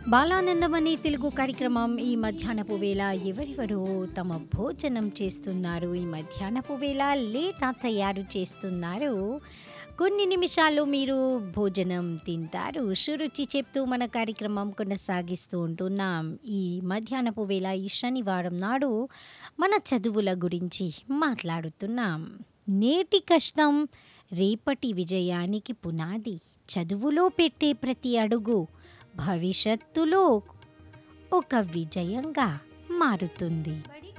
బాలానందమనే తెలుగు కార్యక్రమం ఈ మధ్యాహ్నపు వేళ ఎవరెవరో తమ భోజనం చేస్తున్నారు ఈ మధ్యాహ్నపు వేళ లేత తయారు చేస్తున్నారు కొన్ని నిమిషాలు మీరు భోజనం తింటారు సురుచి చెప్తూ మన కార్యక్రమం కొనసాగిస్తూ ఉంటున్నాం ఈ మధ్యాహ్నపు వేళ ఈ శనివారం నాడు మన చదువుల గురించి మాట్లాడుతున్నాం నేటి కష్టం రేపటి విజయానికి పునాది చదువులో పెట్టే ప్రతి అడుగు భవిష్యత్తులో ఒక విజయంగా మారుతుంది